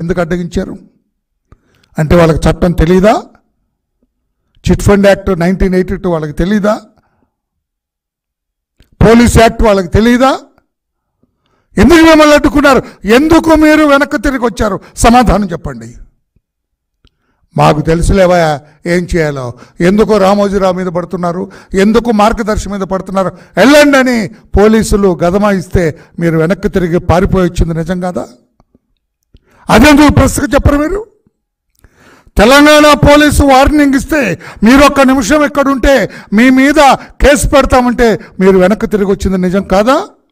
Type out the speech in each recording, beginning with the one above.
ఎందుకు అడ్డగించారు అంటే వాళ్ళకి చట్టం తెలియదా chit fund act nineteen eighty two వాళ్ళకి తెలియదా పోలీస్ యాక్ట్ వాళ్ళకి తెలియదా ఎందుకు మిమ్మల్ని అడ్డుకున్నారు ఎందుకు మీరు వెనక్కి తిరిగి వచ్చారు సమాధానం చెప్పండి మాకు తెలుసులేవా ఏం చేయాలో ఎందుకు రామోజీరావు మీద పడుతున్నారు ఎందుకు మార్గదర్శి మీద పడుతున్నారు వెళ్ళండి అని పోలీసులు గదమాయిస్తే మీరు వెనక్కి తిరిగి పారిపోయి వచ్చింది నిజం కాదా అదెందుకు ప్రశ్నకు చెప్పరు మీరు తెలంగాణ పోలీసు వార్నింగ్ ఇస్తే మీరు ఒక్క నిమిషం ఎక్కడుంటే మీ మీద కేసు పెడతామంటే మీరు వెనక్కి తిరిగి వచ్చింది నిజం కాదా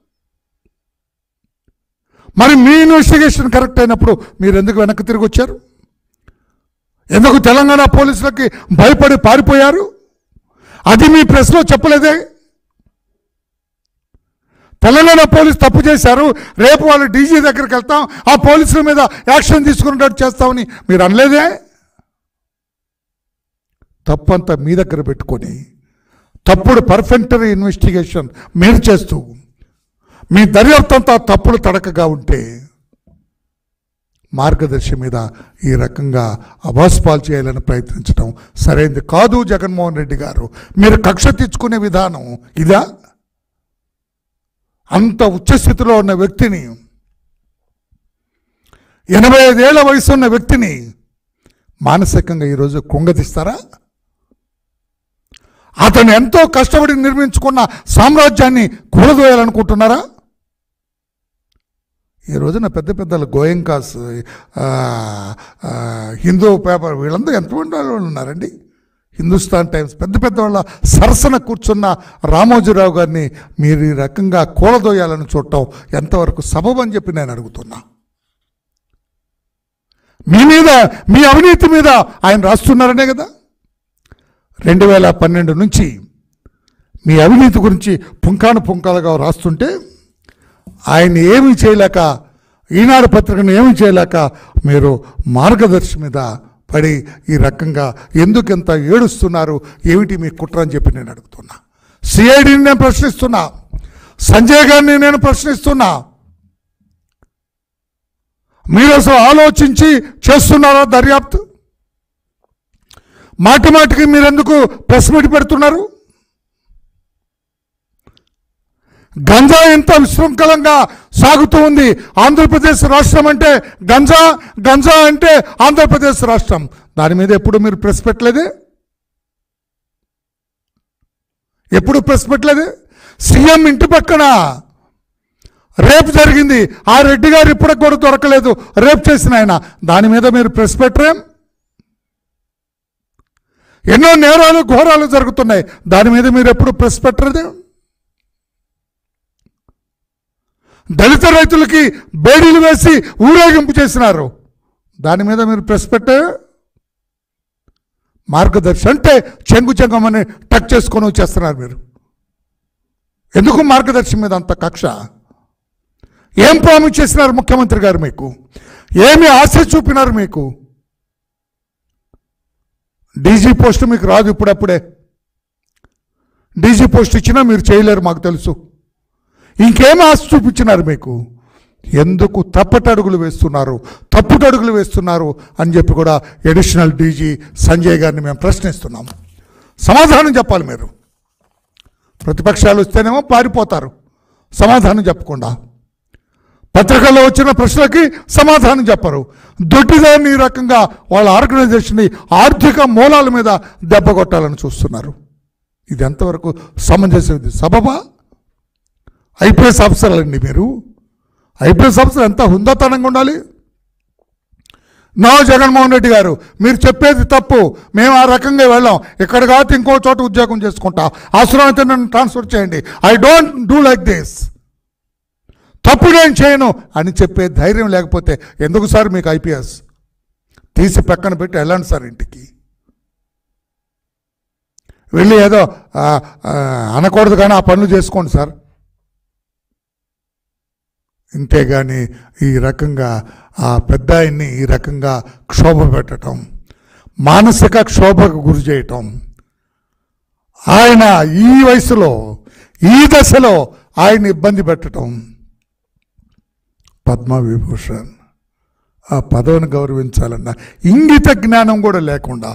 మరి మీ ఇన్వెస్టిగేషన్ కరెక్ట్ అయినప్పుడు మీరు ఎందుకు వెనక్కి తిరిగి వచ్చారు ఎందుకు తెలంగాణ పోలీసులకి భయపడి పారిపోయారు అది మీ ప్రెస్లో చెప్పలేదే తెలంగాణ పోలీసు తప్పు చేశారు రేపు వాళ్ళు డీజీ దగ్గరికి వెళ్తాం ఆ పోలీసుల మీద యాక్షన్ తీసుకునేటట్టు చేస్తామని మీరు అనలేదే తప్పంతా మీ దగ్గర పెట్టుకొని తప్పుడు పర్ఫెక్టరీ ఇన్వెస్టిగేషన్ మీరు చేస్తూ మీ దర్యాప్తు అంతా తప్పుడు తడకగా ఉంటే మార్గదర్శి మీద ఈ రకంగా అభాస్పాలు చేయాలని ప్రయత్నించడం సరైనది కాదు జగన్మోహన్ రెడ్డి గారు మీరు కక్ష తెచ్చుకునే విధానం ఇదా అంత ఉచ్చస్థితిలో ఉన్న వ్యక్తిని ఎనభై ఐదేళ్ల వయసు ఉన్న వ్యక్తిని మానసికంగా ఈరోజు కుంగదీస్తారా అతను ఎంతో కష్టపడి నిర్మించుకున్న సామ్రాజ్యాన్ని కూలదోయాలనుకుంటున్నారా ఈ రోజున పెద్ద పెద్దల గోయంకాస్ ఆ, ఆ, హిందూ పేపర్ వీళ్ళందరూ ఎంతమంది వాళ్ళు ఉన్నారండి హిందుస్థాన్ టైమ్స్ పెద్ద పెద్ద వాళ్ళ సరసన కూర్చున్న రామోజీరావు గారిని మీరు ఈ రకంగా కూలదోయాలని చూడటం ఎంతవరకు సబబని చెప్పి నేను అడుగుతున్నా మీ మీద మీ అవినీతి మీద ఆయన రాస్తున్నారనే కదా రెండు వేల పన్నెండు నుంచి మీ అవినీతి గురించి పుంకాను పుంకాలుగా రాస్తుంటే ఆయన ఏమీ చేయలేక ఈనాడు పత్రికను ఏమీ చేయలేక మీరు మార్గదర్శి మీద పడి ఈ రకంగా ఎందుకు ఎంత ఏడుస్తున్నారు ఏమిటి మీ కుట్ర అని చెప్పి నేను అడుగుతున్నా సిఐడిని నేను ప్రశ్నిస్తున్నా సంజయ్ గారిని నేను ప్రశ్నిస్తున్నా మీరు అసలు ఆలోచించి చేస్తున్నారా దర్యాప్తు మాటి మాటికి మీరెందుకు ప్రెస్ మీట్ పెడుతున్నారు గంజా ఎంత విశృంఖలంగా సాగుతూ ఉంది ఆంధ్రప్రదేశ్ రాష్ట్రం అంటే గంజా గంజా అంటే ఆంధ్రప్రదేశ్ రాష్ట్రం దాని మీద ఎప్పుడు మీరు ప్రెస్ పెట్టలేదే ఎప్పుడు ప్రెస్ పెట్టలేదు సీఎం ఇంటి పక్కన రేపు జరిగింది ఆ రెడ్డి గారు ఇప్పటికి కూడా దొరకలేదు రేపు చేసిన ఆయన దాని మీద మీరు ప్రెస్ పెట్టరేం ఎన్నో నేరాలు ఘోరాలు జరుగుతున్నాయి దాని మీద మీరు ఎప్పుడు ప్రెస్ పెట్టలేదు దళిత రైతులకి బేడీలు వేసి ఊరేగింపు చేసినారు దాని మీద మీరు ప్రెస్ పెట్టే మార్గదర్శి అంటే చెంగు చెంగమని టచ్ చేసుకొని వచ్చేస్తున్నారు మీరు ఎందుకు మార్గదర్శి మీద అంత కక్ష ఏం ప్రామిస్ చేసినారు ముఖ్యమంత్రి గారు మీకు ఏమి ఆశ చూపినారు మీకు డీజీ పోస్ట్ మీకు రాదు ఇప్పుడప్పుడే డీజీ పోస్ట్ ఇచ్చినా మీరు చేయలేరు మాకు తెలుసు ఇంకేం ఆశ చూపించినారు మీకు ఎందుకు తప్పటడుగులు వేస్తున్నారు తప్పుటడుగులు వేస్తున్నారు అని చెప్పి కూడా ఎడిషనల్ డీజీ సంజయ్ గారిని మేము ప్రశ్నిస్తున్నాం సమాధానం చెప్పాలి మీరు ప్రతిపక్షాలు వస్తేనేమో పారిపోతారు సమాధానం చెప్పకుండా పత్రికల్లో వచ్చిన ప్రశ్నలకి సమాధానం చెప్పరు దొడ్డిదాన్ని ఈ రకంగా వాళ్ళ ఆర్గనైజేషన్ని ఆర్థిక మూలాల మీద దెబ్బ కొట్టాలని చూస్తున్నారు ఇది ఎంతవరకు సమంజసమైంది సబబా ఐపీఎస్ ఆఫీసర్లండి మీరు ఐపీఎస్ ఆఫీసర్ ఎంత హుందాతనంగా ఉండాలి నా జగన్మోహన్ రెడ్డి గారు మీరు చెప్పేది తప్పు మేము ఆ రకంగా వెళ్ళాం ఇక్కడ కాదు ఇంకో చోట ఉద్యోగం చేసుకుంటా అవసరమైతే నన్ను ట్రాన్స్ఫర్ చేయండి I don't do like this తప్పు నేను చేయను అని చెప్పే ధైర్యం లేకపోతే ఎందుకు సార్ మీకు ఐపీఎస్ తీసి పక్కన పెట్టి వెళ్ళండి సార్ ఇంటికి వెళ్ళి ఏదో ఆ, ఆ, అనకూడదు కానీ ఆ పనులు చేసుకోండి సార్ ఇంతేగాని ఈ రకంగా ఆ పెద్ద ఆయన్ని ఈ రకంగా క్షోభ పెట్టడం మానసిక క్షోభకు గురి చేయటం ఆయన ఈ వయసులో ఈ దశలో ఆయన ఇబ్బంది పెట్టడం పద్మవిభూషణ్ ఆ పదవిని గౌరవించాలన్న ఇంగిత జ్ఞానం కూడా లేకుండా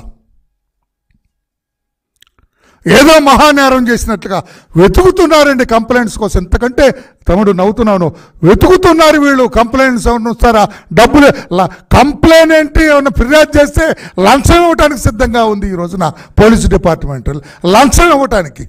ఏదో మహానేరం చేసినట్లుగా వెతుకుతున్నారండి కంప్లైంట్స్ కోసం ఎంతకంటే తమ్ముడు నవ్వుతున్నాను వెతుకుతున్నారు వీళ్ళు కంప్లైంట్స్ ఏమన్నా వస్తారా డబ్బులు ల- కంప్లైంట్ ఏంటి ఏమన్నా ఫిర్యాదు చేస్తే లంచం ఇవ్వడానికి సిద్ధంగా ఉంది ఈ రోజున పోలీస్ డిపార్ట్మెంట్ లంచం ఇవ్వటానికి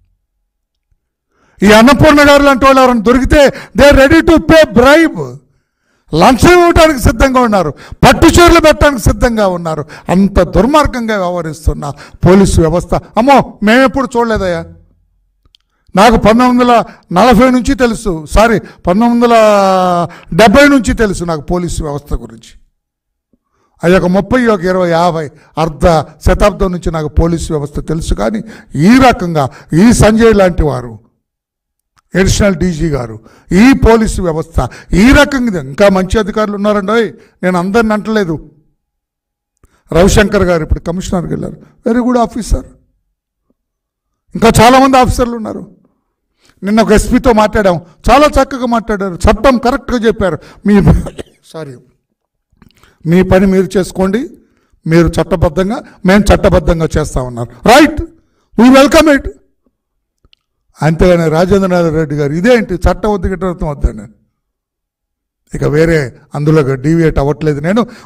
ఈ అన్నపూర్ణ గారు లాంటి వాళ్ళు ఎవరైనా దొరికితే they ready to pay bribe లంచం ఇవ్వడానికి సిద్ధంగా ఉన్నారు పట్టు చీరలు పెట్టడానికి సిద్ధంగా ఉన్నారు అంత దుర్మార్గంగా వ్యవహరిస్తున్న పోలీసు వ్యవస్థ అమ్మో మేమెప్పుడు చూడలేదయ్యా నాకు పంతొమ్మిది వందల నలభై నుంచి తెలుసు సారీ పంతొమ్మిది వందల డెబ్బై నుంచి తెలుసు నాకు పోలీసు వ్యవస్థ గురించి అది ఒక ముప్పై ఒక ఇరవై యాభై అర్ధ శతాబ్దం నుంచి నాకు పోలీసు వ్యవస్థ తెలుసు కానీ ఈ రకంగా ఈ సంజయ్ లాంటి వారు అడిషనల్ డీజీ గారు ఈ పోలీసు వ్యవస్థ ఈ రకంగా ఇంకా మంచి అధికారులు ఉన్నారండి ఓయ్, నేను అందరిని అంటలేదు రవిశంకర్ గారు ఇప్పుడు కమిషనర్కి వెళ్ళారు వెరీ గుడ్ ఆఫీసర్ ఇంకా చాలామంది ఆఫీసర్లు ఉన్నారు నిన్న ఒక ఎస్పీతో మాట్లాడాం చాలా చక్కగా మాట్లాడారు చట్టం కరెక్ట్గా చెప్పారు మీ సారీ మీ పని మీరు చేసుకోండి మీరు చట్టబద్ధంగా మేము చట్టబద్ధంగా చేస్తా ఉన్నారు రైట్ వీ వెల్కమ్ ఇట్ అంతేగాని రాజేంద్రనాథ్ రెడ్డి గారు ఇదేంటి చట్టం వద్దు గిట్టం వద్దని ఇక వేరే అందులో డీవియేట్ అవ్వట్లేదు నేను